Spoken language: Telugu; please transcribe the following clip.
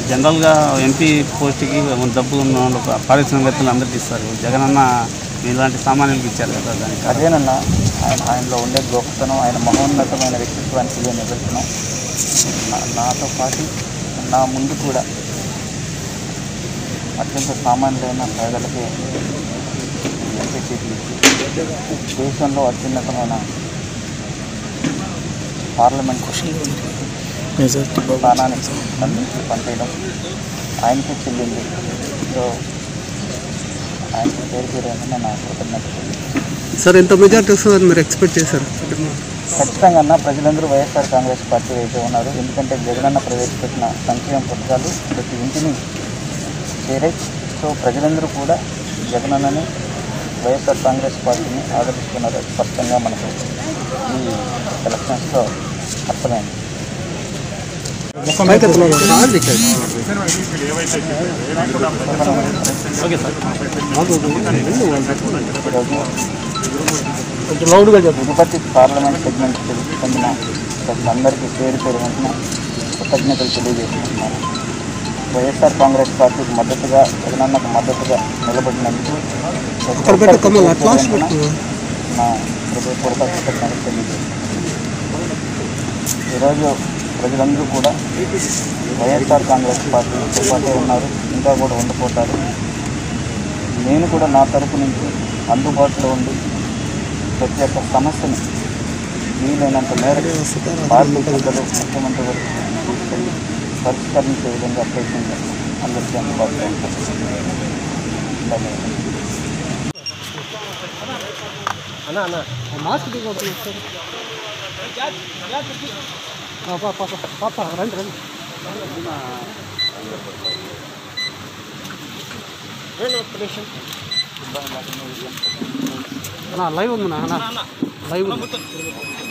జనరల్గా ఎంపీ పోస్ట్కి డబ్బు ఉన్న వాళ్ళు పారిశ్రామికవేత్తలు అందరికీ ఇస్తారు జగనన్న ఇలాంటి సామాన్యులకు ఇచ్చారు కదా దానికి అదేనన్నా ఆయన ఆయనలో ఉండే గొప్పతనం ఆయన మహోన్నతమైన వ్యక్తిత్వానికి ఇదే నిదర్శనం నా- నాతో పాటు నా ముందు కూడా అత్యంత సామాన్యులైన పేదలకి ఎంపీ సీట్లు ఇచ్చి దేశంలో అత్యున్నతమైన పార్లమెంట్ స్థానానికి అందించి పనిచేయడం ఆయనకి చెల్లింది సో ఆయనకి పేరు పేరు ఏమన్నా నా కృతజ్ఞతలు సార్ ఎంత మెజార్టీ వస్తుందని మీరు ఎక్స్పెక్ట్ చేశారు ఖచ్చితంగా అన్న ప్రజలందరూ వైఎస్ఆర్ కాంగ్రెస్ పార్టీ అయితే ఉన్నారు ఎందుకంటే జగనన్న ప్రవేశపెట్టిన సంక్షేమ పథకాలు ప్రతి ఇంటిని చేరాయి సో ప్రజలందరూ కూడా జగనన్నని వైఎస్ఆర్ కాంగ్రెస్ పార్టీని ఆదరిస్తున్నారు అది స్పష్టంగా మనకు ఈ ఎలక్షన్స్లో అర్థమైంది ఓకే సార్ కొంచెం లౌడ్గా చెప్పు తిరుపతి పార్లమెంట్ సెగ్మెంట్ చెందిన ప్రజలందరికీ పేరు పేరు వెంటనే కృతజ్ఞతలు తెలియజేసుకుంటున్నాను వైఎస్ఆర్ కాంగ్రెస్ పార్టీకి మద్దతుగా జగనన్నకు మద్దతుగా నిలబడినందుకు ప్రతి పెట్టు, ఒక్కరికి కమల్, పేరు అట్లా పేరు వెంటనే పెట్టు. నా హృదయపూర్వక కృతజ్ఞతలు తెలియజేస్తున్నాను ఈరోజు ప్రజలందరూ కూడా వైఎస్ఆర్ కాంగ్రెస్ పార్టీతో పాటే ఉన్నారు ఇంకా కూడా ఉండిపోతారు నేను కూడా నా తరపు నుంచి అందుబాటులో ఉండి ప్రతి ఒక్క సమస్యని వీలైనంత మేరకు పార్టీ పెద్దలు ముఖ్యమంత్రి వరకు తీసుకెళ్ళి పరిష్కరించే విధంగా ప్రయత్నం చేస్తాం అందరికీ అందుబాటులో ఉంటాం ధన్యవాదాలు మాస్క్ పాప రండి రండి లైవ్ ఉంది నా లైవ్ ఉంది